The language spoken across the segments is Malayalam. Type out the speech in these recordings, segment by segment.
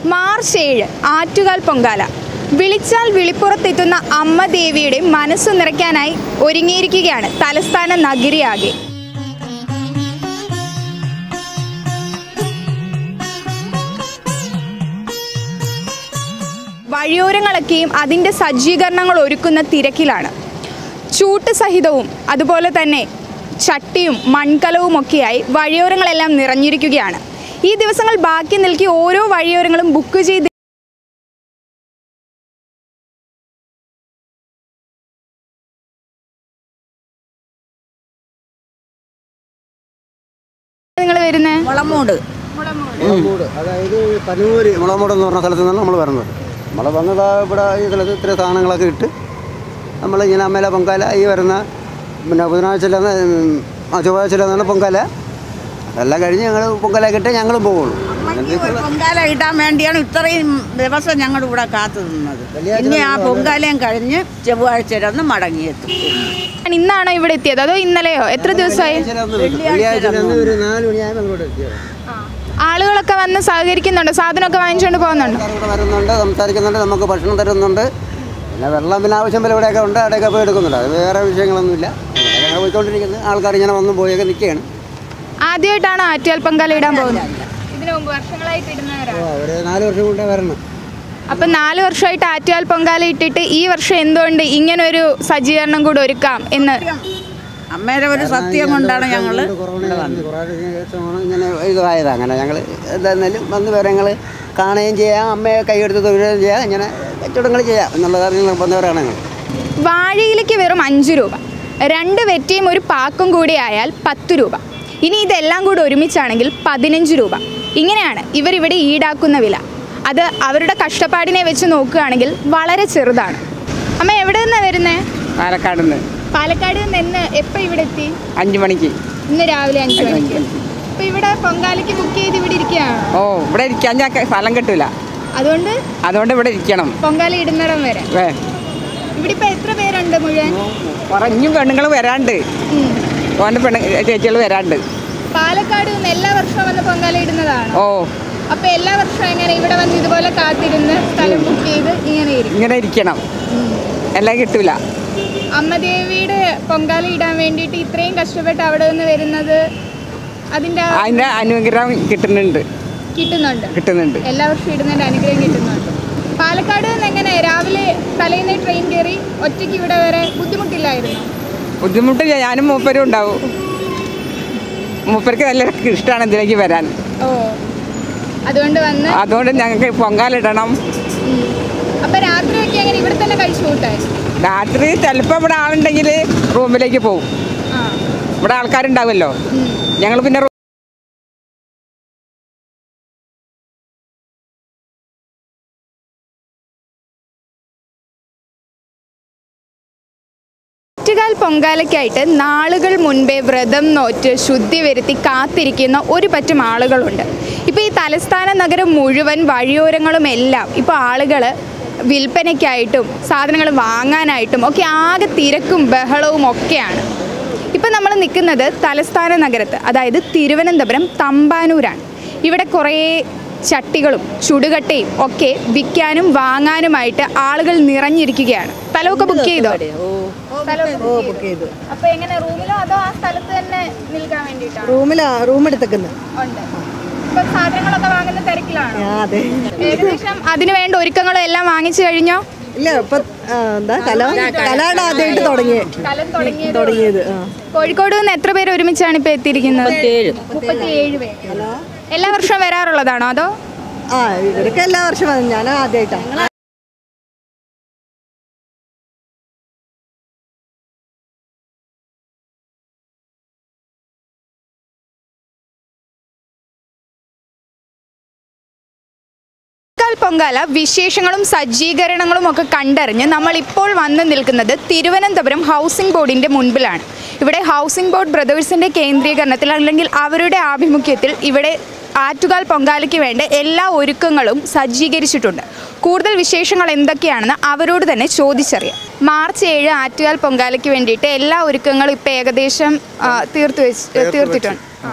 മാർച്ച് ഏഴ് ആറ്റുകാൽ പൊങ്കാല വിളിച്ചാൽ വിളിപ്പുറത്തെത്തുന്ന അമ്മ ദേവിയുടെ മനസ്സു നിറയ്ക്കാനായി ഒരുങ്ങിയിരിക്കുകയാണ് തലസ്ഥാന നഗരിയാകെ വഴിയോരങ്ങളൊക്കെയും അതിൻ്റെ സജ്ജീകരണങ്ങൾ ഒരുക്കുന്ന തിരക്കിലാണ് ചൂട്ട് സഹിതവും അതുപോലെ തന്നെ ചട്ടിയും മൺകലവും ഒക്കെയായി വഴിയോരങ്ങളെല്ലാം നിറഞ്ഞിരിക്കുകയാണ് ഈ ദിവസങ്ങൾ ബാക്കി നിൽക്കി ഓരോ വഴിയോരങ്ങളും ബുക്ക് ചെയ്ത് നിങ്ങൾ വരുന്നത് മുളമൂട് മുളമൂട് അതായത് പനൂര് മുളമൂട് എന്ന് പറഞ്ഞ സ്ഥലത്ത് നിന്നാണ് നമ്മൾ വരുന്നത് നമ്മൾ വന്നത് ഇവിടെ ഈ സ്ഥലത്ത് ഇത്ര സാധനങ്ങളൊക്കെ ഇട്ട് നമ്മളിങ്ങനെ അമ്മയിലെ പൊങ്കാല ഈ വരുന്ന പിന്നെ ബുധനാഴ്ചയിലാണ് ആ ചൊവ്വാഴ്ചയിലാണ് പൊങ്കാല അതെല്ലാം കഴിഞ്ഞ് ഞങ്ങൾ പൊങ്കാലൊക്കെ ഇട്ട് ഞങ്ങളും പോവുള്ളൂ പൊങ്കാല ഇടാൻ വേണ്ടിയാണ് ഇത്രയും ദിവസം ഞങ്ങൾ ഇവിടെ കാത്തു നിന്നത് ഇനി ആ പൊങ്കാലയും കഴിഞ്ഞ് ചൊവ്വാഴ്ച ഒന്ന് മടങ്ങിയെത്തും ഇന്നാണോ ഇവിടെ എത്തിയത് അതോ ഇന്നലെയോ എത്ര ദിവസമായി വെള്ളിയാഴ്ച ഒരു നാല് മണിയാകുമ്പോൾ അങ്ങോട്ട് എത്തിയത് ആളുകളൊക്കെ വന്ന് സഹകരിക്കുന്നുണ്ടോ സാധനമൊക്കെ വാങ്ങിച്ചുകൊണ്ട് പോകുന്നുണ്ടോ ആൾക്കാർ ഇവിടെ വരുന്നുണ്ട് സംസാരിക്കുന്നുണ്ട് നമുക്ക് ഭക്ഷണം തരുന്നുണ്ട് പിന്നെ വെള്ളം പിന്നെ ആവശ്യം പോലെ ഇവിടെയൊക്കെ ഉണ്ട് അവിടെയൊക്കെ പോയി എടുക്കുന്നുണ്ട് അത് വേറെ വിഷയങ്ങളൊന്നുമില്ല ഇങ്ങനെ ഞങ്ങൾ പോയിക്കൊണ്ടിരിക്കുന്നത് ആൾക്കാർ ഇങ്ങനെ വന്നും പോയൊക്കെ നിൽക്കുകയാണ് ആദ്യമായിട്ടാണോ ആറ്റുകാൽ പൊങ്കാല ഇടാൻ പോകുന്നത് ഇതിനു മുമ്പ് വർഷങ്ങളായിട്ട് ഇടുന്നവരാണ് ഓ ഒരു നാല് വർഷം കൊണ്ടേ വരണം അപ്പം നാല് വർഷമായിട്ട് ആറ്റുകാൽ പൊങ്കാല ഇട്ടിട്ട് ഈ വർഷം എന്തുകൊണ്ട് ഇങ്ങനൊരു സജ്ജീകരണം കൂടെ ഒരുക്കാം എന്ന് അമ്മയുടെ ഒരു സത്യം കൊണ്ടാണ് ഞങ്ങൾ കൊറോണ കൊറോണയ്ക്ക് ശേഷമാണ് ഇങ്ങനെ ഇതായത് അങ്ങനെ ഞങ്ങൾ എന്തായിരുന്നാലും വന്ന് വിവരങ്ങൾ കാണുകയും ചെയ്യാം അമ്മയെ കൈയെടുത്ത് തൊഴിലുകയും ചെയ്യാം ഇങ്ങനെ കച്ചവടങ്ങൾ ചെയ്യാം എന്നുള്ള കാര്യങ്ങൾ വന്നവരാണ് ഞങ്ങൾ വാഴയിലേക്ക് വെറും അഞ്ച് രൂപ രണ്ട് വെറ്റിയും ഒരു പാക്കും കൂടി ആയാൽ പത്ത് രൂപ ഇനി ഇതെല്ലാം കൂടി ഒരുമിച്ചാണെങ്കിൽ പതിനഞ്ച് രൂപ ഇങ്ങനെയാണ് ഇവരിവിടെ ഈടാക്കുന്ന വില അത് അവരുടെ കഷ്ടപ്പാടിനെ വെച്ച് നോക്കുകയാണെങ്കിൽ വളരെ ചെറുതാണ് അമ്മ എവിടെ നിന്നാണ് വരുന്നത് പാലക്കാട് നിന്ന് പാലക്കാട് നിന്ന് എന്ന് എപ്പോൾ ഇവിടെ എത്തി അഞ്ച് മണിക്ക് ഇന്ന് രാവിലെ അഞ്ച് മണിക്ക് അപ്പൊ ഇവിടെ പൊങ്കാലയ്ക്ക് ബുക്ക് ചെയ്ത് ഇവിടെ ഇരിക്കുകയാണ് ഓ ഇവിടെ ഇരിക്കാൻ ഞാൻ സ്ഥലം കിട്ടൂല അതുകൊണ്ട് അതുകൊണ്ട് ഇവിടെ ഇരിക്കണം പൊങ്കാല ഇടുന്നിടം വരെ വേ ഇവിടെ ഇപ്പൊ എത്ര പേരുണ്ട് മുഴുവൻ കുറഞ്ഞും പെണ്ണുങ്ങൾ വരാണ്ട് ഉം. ഓൻ്റെ പെണ്ണ് ചേച്ചികൾ വരാണ്ട് പാലക്കാട് നിന്ന് എല്ലാ വർഷവും വന്ന് പൊങ്കാല ഇടുന്നതാണ് ഓ അപ്പൊ എല്ലാ വർഷവും എങ്ങനെ ഇവിടെ വന്ന് ഇതുപോലെ കാത്തിരുന്ന് സ്ഥലം ബുക്ക് ചെയ്ത് ഇങ്ങനെ ഇരിക്കും ഇങ്ങനെ ഇരിക്കണം എല്ലാം കിട്ടൂല അമ്മദേവിയുടെ പൊങ്കാല ഇടാൻ വേണ്ടിയിട്ട് ഇത്രയും കഷ്ടപ്പെട്ട് അവിടെ നിന്ന് വരുന്നത് അതിന്റെ ആ- അതിൻ്റെ അനുഗ്രഹം കിട്ടുന്നുണ്ട് കിട്ടുന്നുണ്ട് കിട്ടുന്നുണ്ട് എല്ലാ വർഷവും ഇടുന്നതിന്റെ അനുഗ്രഹം കിട്ടുന്നുണ്ട് പാലക്കാട് നിന്ന് എങ്ങനെ രാവിലെ തലേന്ന് ട്രെയിൻ കയറി ഒറ്റയ്ക്ക് ഇവിടെ വരെ ബുദ്ധിമുട്ടില്ലായിരുന്നു ബുദ്ധിമുട്ട് ഞാനും മൂപ്പരും ഉണ്ടാവും മൂപ്പർക്ക് നല്ല ഇഷ്ടമാണ് ഇതിലേക്ക് വരാൻ ഓ അതുകൊണ്ട് വന്ന് അതുകൊണ്ട് ഞങ്ങൾക്ക് പൊങ്കാലിടണം ഉം. അപ്പൊ രാത്രിയൊക്കെ അങ്ങനെ ഇവിടെ തന്നെ കഴിച്ചു കൂട്ടായി രാത്രി ചിലപ്പോൾ ഇവിടെ ആളുണ്ടെങ്കിൽ റൂമിലേക്ക് പോകും ആ ഇവിടെ ആൾക്കാരുണ്ടാവുമല്ലോ ഉം. ഞങ്ങൾ പിന്നെ റൂ- ഒറ്റുകാൽ പൊങ്കാലയ്ക്കായിട്ട് നാളുകൾ മുൻപേ വ്രതം നോറ്റ് ശുദ്ധി വരുത്തി കാത്തിരിക്കുന്ന ഒരു പറ്റം ആളുകളുണ്ട് ഇപ്പോൾ ഈ തലസ്ഥാന നഗരം മുഴുവൻ വഴിയോരങ്ങളും എല്ലാം ഇപ്പോൾ ആളുകൾ വിൽപ്പനയ്ക്കായിട്ടും സാധനങ്ങൾ വാങ്ങാനായിട്ടും ഒക്കെ ആകെ തിരക്കും ബഹളവും ഒക്കെയാണ് ഇപ്പം നമ്മൾ നിൽക്കുന്നത് തലസ്ഥാന നഗരത്ത് അതായത് തിരുവനന്തപുരം തമ്പാനൂരാണ് ഇവിടെ കുറേ ചട്ടികളും ചുടുകട്ടയും ഒക്കെ വിൽക്കാനും വാങ്ങാനുമായിട്ട് ആളുകൾ നിറഞ്ഞിരിക്കുകയാണ് സ്ഥലമൊക്കെ ബുക്ക് ചെയ്തോ സ്ഥലമൊക്കെ book ചെയ്തു. അപ്പൊ എങ്ങനെ റൂമിലോ അതോ ആ സ്ഥലത്ത് തന്നെ നിൽക്കാൻ വേണ്ടിയിട്ടാണ് റൂമിലാ റൂം എടുത്തേക്കുന്നത് ഉണ്ട് ഇപ്പൊ സാധനങ്ങളൊക്കെ വാങ്ങുന്ന തിരക്കിലാണ് അതെ ഏകദേശം അതിനു വേണ്ട ഒരുക്കങ്ങളും എല്ലാം വാങ്ങിച്ചു കഴിഞ്ഞോ ഇല്ല ഇപ്പൊ ആ, എന്താ കല കലാട് ആദ്യമായിട്ട് തുടങ്ങിയ കലം തുടങ്ങിയത് തുടങ്ങിയത് ആ കോഴിക്കോട് നിന്ന് എത്ര പേര് ഒരുമിച്ചാണ് ഇപ്പൊ എത്തിയിരിക്കുന്നത് മുപ്പത്തിയേഴ് പേര് എല്ലാ വർഷവും വരാറുള്ളതാണോ അതോ ആ ഇവരൊക്കെ എല്ലാ വർഷവും വന്നു ഞാൻ ആദ്യമായിട്ടാണ് കാൽ പൊങ്കാല വിശേഷങ്ങളും സജ്ജീകരണങ്ങളും ഒക്കെ കണ്ടറിഞ്ഞ് നമ്മൾ ഇപ്പോൾ വന്ന് നിൽക്കുന്നത് തിരുവനന്തപുരം ഹൗസിംഗ് ബോർഡിന്റെ മുൻപിലാണ് ഇവിടെ ഹൗസിംഗ് ബോർഡ് ബ്രദേഴ്സിന്റെ കേന്ദ്രീകരണത്തിൽ അല്ലെങ്കിൽ അവരുടെ ആഭിമുഖ്യത്തിൽ ഇവിടെ ആറ്റുകാൽ പൊങ്കാലയ്ക്ക് വേണ്ട എല്ലാ ഒരുക്കങ്ങളും സജ്ജീകരിച്ചിട്ടുണ്ട് കൂടുതൽ വിശേഷങ്ങൾ എന്തൊക്കെയാണെന്ന് അവരോട് തന്നെ ചോദിച്ചറിയാം മാർച്ച് ഏഴ് ആറ്റുകാൽ പൊങ്കാലയ്ക്ക് വേണ്ടിയിട്ട് എല്ലാ ഒരുക്കങ്ങളും ഇപ്പം ഏകദേശം ആ, തീർത്തു വെച്ച് തീർത്തിട്ടുണ്ട്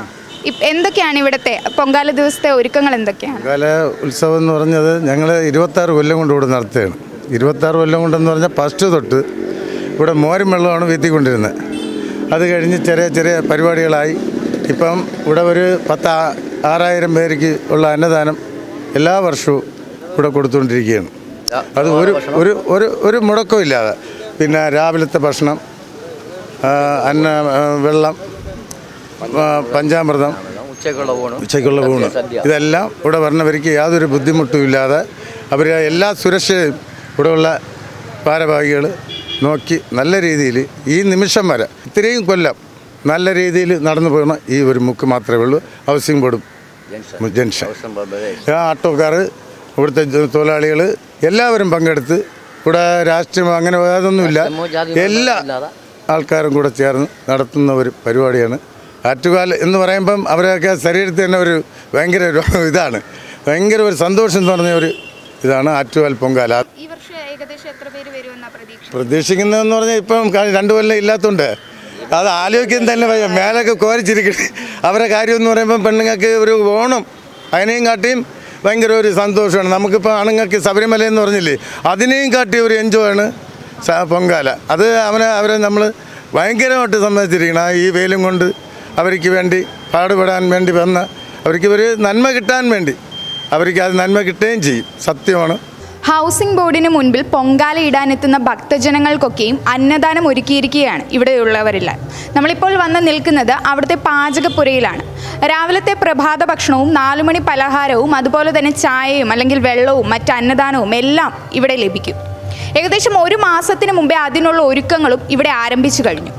ഇപ്- എന്തൊക്കെയാണ് ഇവിടുത്തെ പൊങ്കാല ദിവസത്തെ ഒരുക്കങ്ങൾ എന്തൊക്കെയാണ് കല ഉത്സവം എന്ന് പറഞ്ഞത് ഞങ്ങൾ ഇരുപത്താറ് കൊല്ലം കൊണ്ട് ഇവിടെ നടത്തുകയാണ് ഇരുപത്താറ് കൊല്ലം കൊണ്ടെന്ന് പറഞ്ഞാൽ ഫസ്റ്റ് തൊട്ട് ഇവിടെ മോരും വെള്ളമാണ് വീത്തിക്കൊണ്ടിരുന്നത് അത് കഴിഞ്ഞ് ചെറിയ ചെറിയ പരിപാടികളായി ഇപ്പം ഇവിടെ ഒരു പത്ത് ആ- ആറായിരം പേർക്ക് ഉള്ള അന്നദാനം എല്ലാ വർഷവും ഇവിടെ കൊടുത്തുകൊണ്ടിരിക്കുകയാണ് അത് ഒരു ഒരു ഒരു ഒരു മുടക്കവും ഇല്ലാതെ പിന്നെ രാവിലത്തെ ഭക്ഷണം ആ, അന്ന ആ, വെള്ളം ആ, പഞ്ചാമൃതം ഉച്ചയ്ക്കുള്ള ഊണ് ഉച്ചയ്ക്കുള്ള ഊണ് ഇതെല്ലാം ഇവിടെ വരണവർക്ക് യാതൊരു ബുദ്ധിമുട്ടും ഇല്ലാതെ അവർ എല്ലാ സുരക്ഷയും ഇവിടെയുള്ള ഭാരവാഹികൾ നോക്കി നല്ല രീതിയിൽ ഈ നിമിഷം വരെ ഇത്രയും കൊല്ലം നല്ല രീതിയിൽ നടന്നു പോകുന്ന ഈ ഒരു മുക്ക് മാത്രമേ ഉള്ളൂ ഹൗസിംഗ് ബോർഡും ജംഗ്ഷൻ ആ ആട്ടോക്കാർ ഇവിടുത്തെ തൊഴിലാളികൾ എല്ലാവരും പങ്കെടുത്ത് ഇവിടെ രാഷ്ട്രീയം അങ്ങനെ അതൊന്നുമില്ല രാഷ്ട്രീയമോ ജാതിയോ എല്ലാ ഇല്ലാതെ. ആൾക്കാരും കൂടെ ചേർന്ന് നടത്തുന്ന ഒരു പരിപാടിയാണ് ആറ്റുകാൽ എന്ന് പറയുമ്പം അവരൊക്കെ ശരീരത്തിൽ തന്നെ ഒരു ഭയങ്കര ഒരു ഇതാണ് ഭയങ്കര ഒരു സന്തോഷം എന്ന് പറഞ്ഞ ഒരു ഇതാണ് ആറ്റുകാൽ പൊങ്കാല ഈ വർഷം ഏകദേശം എത്ര പേര് വരുമെന്ന പ്രതീക്ഷ പ്രതീക്ഷിക്കുന്നതെന്ന് പറഞ്ഞാൽ ഇപ്പം ക- രണ്ട് കൊല്ലം ഇല്ലാത്തതുകൊണ്ട് അത് ആലോചിക്കാൻ തന്നെ വയ്യ മേലൊക്കെ കോരിച്ചിരിക്കണം അവരെ കാര്യം എന്ന് പറയുമ്പം പെണ്ണുങ്ങൾക്ക് ഒരു ഓണം അതിനെയും കാട്ടിയും ഭയങ്കര ഒരു സന്തോഷമാണ് നമുക്കിപ്പോൾ ആണുങ്ങൾക്ക് ശബരിമല എന്ന് പറഞ്ഞില്ലേ അതിനെയും കാട്ടി ഒരു എൻജോയ് ആണ് സ- പൊങ്കാല അത് അവനെ അവരെ നമ്മൾ ഭയങ്കരമായിട്ട് സമ്മതിച്ചിരിക്കണം ആ ഈ വെയിലും കൊണ്ട് അവർക്ക് വേണ്ടി പാടുപെടാൻ വേണ്ടി വന്ന അവർക്ക് ഒരു നന്മ കിട്ടാൻ വേണ്ടി അവർക്ക് അത് നന്മ കിട്ടുകയും ചെയ്യും സത്യമാണ് ഹൗസിംഗ് ബോർഡിന് മുൻപിൽ പൊങ്കാല ഇടാനെത്തുന്ന ഭക്തജനങ്ങൾക്കൊക്കെയും അന്നദാനം ഒരുക്കിയിരിക്കുകയാണ് ഇവിടെയുള്ളവരെല്ലാം നമ്മളിപ്പോൾ വന്ന് നിൽക്കുന്നത് അവിടുത്തെ പാചകപ്പുരയിലാണ് രാവിലത്തെ പ്രഭാത ഭക്ഷണവും നാലുമണി പലഹാരവും അതുപോലെ തന്നെ ചായയും അല്ലെങ്കിൽ വെള്ളവും മറ്റ് അന്നദാനവും എല്ലാം ഇവിടെ ലഭിക്കും ഏകദേശം ഒരു മാസത്തിന് മുമ്പേ അതിനുള്ള ഒരുക്കങ്ങളും ഇവിടെ ആരംഭിച്ചു കഴിഞ്ഞു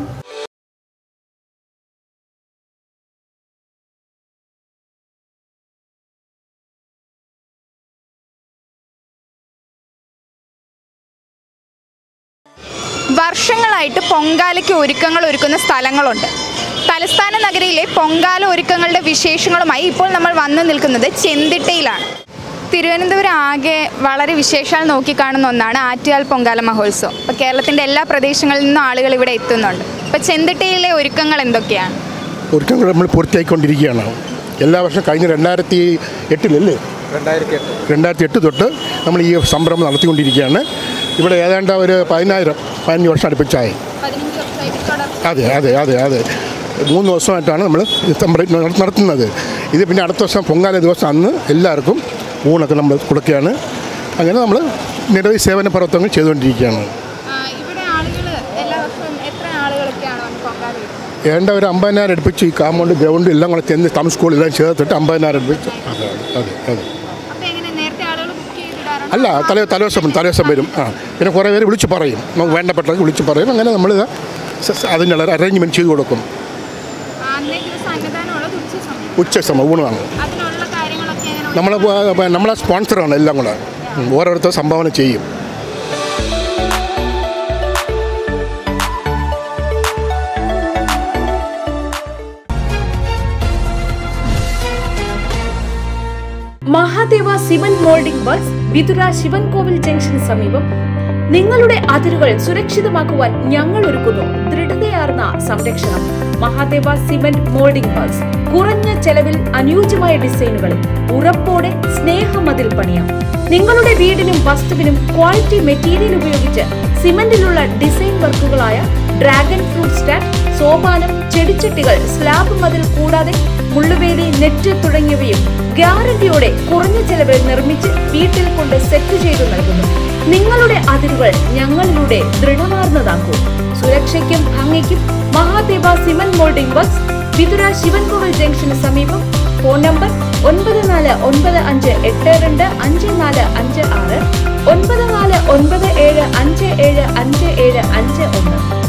വർഷങ്ങളായിട്ട് പൊങ്കാലയ്ക്ക് ഒരുക്കങ്ങൾ ഒരുക്കുന്ന സ്ഥലങ്ങളുണ്ട് തലസ്ഥാന നഗരിയിലെ പൊങ്കാല ഒരുക്കങ്ങളുടെ വിശേഷങ്ങളുമായി ഇപ്പോൾ നമ്മൾ വന്നു നിൽക്കുന്നത് ചെന്തിട്ടയിലാണ് തിരുവനന്തപുരം ആകെ വളരെ വിശേഷാൽ നോക്കിക്കാണുന്ന ഒന്നാണ് ആറ്റുകാൽ പൊങ്കാല മഹോത്സവം ഇപ്പോൾ കേരളത്തിൻ്റെ എല്ലാ പ്രദേശങ്ങളിൽ നിന്നും ആളുകൾ ഇവിടെ എത്തുന്നുണ്ട് ഇപ്പോൾ ചെന്തിട്ടയിലെ ഒരുക്കങ്ങൾ എന്തൊക്കെയാണ് ഒരുക്കങ്ങൾ നമ്മൾ പൂർത്തിയായിക്കൊണ്ടിരിക്കുകയാണ് എല്ലാ വർഷം കഴിഞ്ഞ രണ്ടായിരത്തി എട്ടിലല്ലേ രണ്ടായിരത്തി എട്ട് തൊട്ട് നമ്മൾ ഈ സംരംഭം നടത്തിക്കൊണ്ടിരിക്കുകയാണ് ഇവിടെ ഏതാണ്ട് ഒരു പതിനായിരം പതിനഞ്ച് വർഷം അടുപ്പിച്ചായി അതെ അതെ അതെ അതെ മൂന്ന് ദിവസമായിട്ടാണ് നമ്മൾ ഇത് സംരംഭം നട- നടത്തുന്നത് ഇത് പിന്നെ അടുത്ത ദിവസം പൊങ്കാല ദിവസം അന്ന് എല്ലാവർക്കും ഊണൊക്കെ നമ്മൾ കൊടുക്കുകയാണ് അങ്ങനെ നമ്മൾ നിരവധി സേവന പ്രവർത്തനങ്ങൾ ചെയ്തുകൊണ്ടിരിക്കുകയാണ് ഇവിടെ ആളുകൾ എല്ലാ വർഷവും എത്ര ആളുകളൊക്കെയാണ് പൊങ്കാല ഏണ്ട ഒരു അമ്പതിനായിരം അടുപ്പിച്ച് ഈ കാമ്പൗണ്ട് ഗ്രൗണ്ട് എല്ലാം കൂടെ ചെന്ന് ടൗൺ സ്കൂളെല്ലാം ചേർത്തിട്ട് അമ്പതിനായിരം അടുപ്പിച്ച് അതെ അതെ അതെ അപ്പോൾ എങ്ങനെ നേരത്തെ ആളുകൾ ബുക്ക് ചെയ്തിടാറുണ്ട് അല്ല തലേ തലേദിവസം തലേദിവസം വരും ആ പിന്നെ കുറേ പേര് വിളിച്ച് പറയും നമുക്ക് വേണ്ടപ്പെട്ടവർക്ക് വിളിച്ച് പറയും അങ്ങനെ നമ്മൾ അതിനുള്ള അറേഞ്ച്മെൻറ്റ് ചെയ്ത് കൊടുക്കും അന്നേ ദിവസം അന്നദാനമുള്ളത് ഉച്ച സമയം ഉച്ച സമയം ഊണാണ് അതിനുള്ള കാര്യങ്ങളൊക്കെ എങ്ങനെ നമ്മൾ നമ്മളെ സ്പോൺസറാണ് എല്ലാം കൂടെ ഉം, ഓരോരുത്തർ സംഭാവന ചെയ്യും Mahadeva cement moulding works Vithura Sivankovil ജംഗ്ഷന് സമീപം നിങ്ങളുടെ അതിരുകൾ സുരക്ഷിതമാക്കുവാൻ ഞങ്ങൾ ഒരുക്കുന്നു ദൃഢതയാർന്ന സംരക്ഷണം മഹാദേവ സിമന്റ് മോൾഡിംഗ് വർക്ക്സ് കുറഞ്ഞ ചെലവിൽ അനുയോജ്യമായ ഡിസൈനുകളിൽ ഉറപ്പോടെ സ്നേഹമതിൽ പണിയാം നിങ്ങളുടെ വീടിനും വസ്തുവിനും ക്വാളിറ്റി മെറ്റീരിയൽ ഉപയോഗിച്ച് സിമന്റിലുള്ള ഡിസൈൻ വർക്കുകളായ ഡ്രാഗൺ ഫ്രൂട്ട് സ്റ്റാൻഡ് സോപാനം ചെടിച്ചട്ടികൾ സ്ലാബ് മതിൽ കൂടാതെ മുള്ളുവേലി നെറ്റ് തുടങ്ങിയവയും ഗ്യാരണ്ടിയോടെ കുറഞ്ഞ ചെലവിൽ നിർമ്മിച്ച് വീട്ടിൽ കൊണ്ട് സെറ്റ് ചെയ്തു നൽകുന്നു നിങ്ങളുടെ അതിരുകൾ ഞങ്ങളിലൂടെ ദൃഢമാർന്നതാക്കൂ സുരക്ഷയ്ക്കും ഭംഗിക്കും Mahadeva cement moulding works Vithura Sivankovil ജംഗ്ഷന് സമീപം ഫോൺ നമ്പർ ഒൻപത് നാല് ഒൻപത് അഞ്ച് എട്ട് രണ്ട് അഞ്ച് നാല് അഞ്ച് ആറ് ഒൻപത് നാല് ഒൻപത് ഏഴ് അഞ്ച് ഏഴ് അഞ്ച് ഏഴ് അഞ്ച് ഒന്ന്